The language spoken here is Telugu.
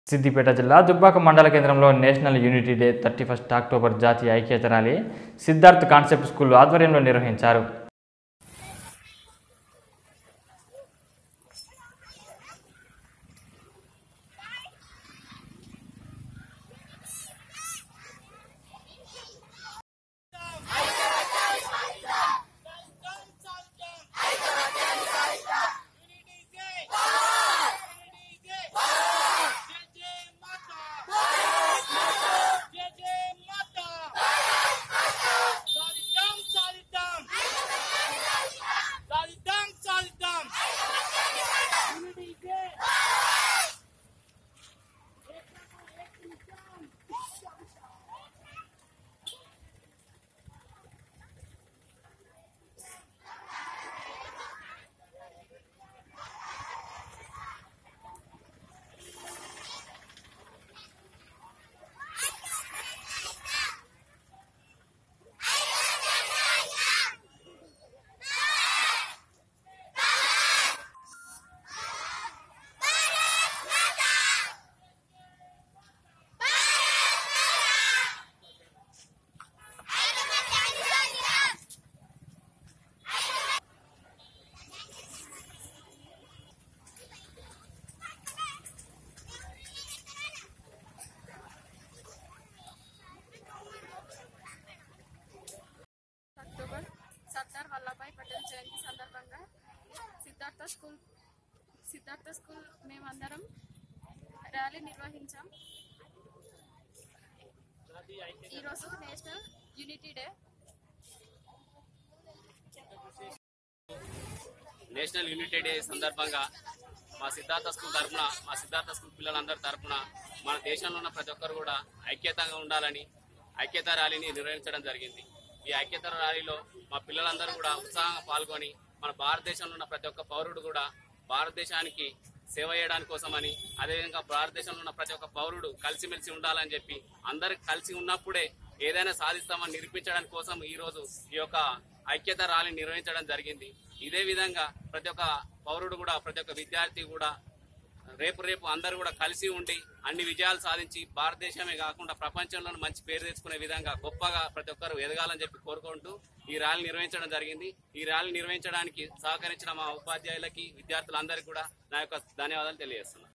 సిద్దిపేట జిల్లా దుబ్బాక మండల కేంద్రంలో national unity day thirty first October జాతీయ ఐక్యత ర్యాలీ సిద్ధార్థ్ కాన్సెప్ట్ స్కూల్ ఆధ్వర్యంలో నిర్వహించారు అక్టోబర్ సర్దార్ వల్లభాయ్ పటేల్ జయంతి సందర్భంగా సిద్ధార్థ స్కూల్ సిద్ధార్థ స్కూల్ మేమందరం ర్యాలీ నిర్వహించాం ఈరోజు national unity day national unity day సందర్భంగా మా సిద్ధార్థ స్కూల్ తరఫున మా సిద్ధార్థ స్కూల్ పిల్లలందరి తరఫున మన దేశంలో ఉన్న ప్రతి ఒక్కరు కూడా ఐక్యతంగా ఉండాలని ఐక్యత ర్యాలీని నిర్వహించడం జరిగింది ఈ ఐక్యత ర్యాలీలో మా పిల్లలందరూ కూడా ఉత్సాహంగా పాల్గొని మన భారతదేశంలో ఉన్న ప్రతి ఒక్క పౌరుడు కూడా భారతదేశానికి సేవ చేయడానికి కోసమని అదేవిధంగా భారతదేశంలో ఉన్న ప్రతి ఒక్క పౌరుడు కలిసిమెలిసి ఉండాలని చెప్పి అందరు కలిసి ఉన్నప్పుడే ఏదైనా సాధిస్తామని నిరూపించడానికి కోసం ఈ రోజు ఈ యొక్క ఐక్యత ర్యాలీ నిర్వహించడం జరిగింది ఇదే విధంగా ప్రతి ఒక్క పౌరుడు కూడా ప్రతి ఒక్క విద్యార్థి కూడా రేపు రేపు అందరూ కూడా కలిసి ఉండి అన్ని విజయాలు సాధించి భారతదేశమే కాకుండా ప్రపంచంలో మంచి పేరు తెచ్చుకునే విధంగా గొప్పగా ప్రతి ఒక్కరు ఎదగాలని చెప్పి కోరుకుంటూ ఈ ర్యాలీ నిర్వహించడం జరిగింది ఈ ర్యాలీ నిర్వహించడానికి సహకరించిన మా ఉపాధ్యాయులకి విద్యార్థులందరికీ కూడా నా యొక్క ధన్యవాదాలు తెలియజేస్తున్నాను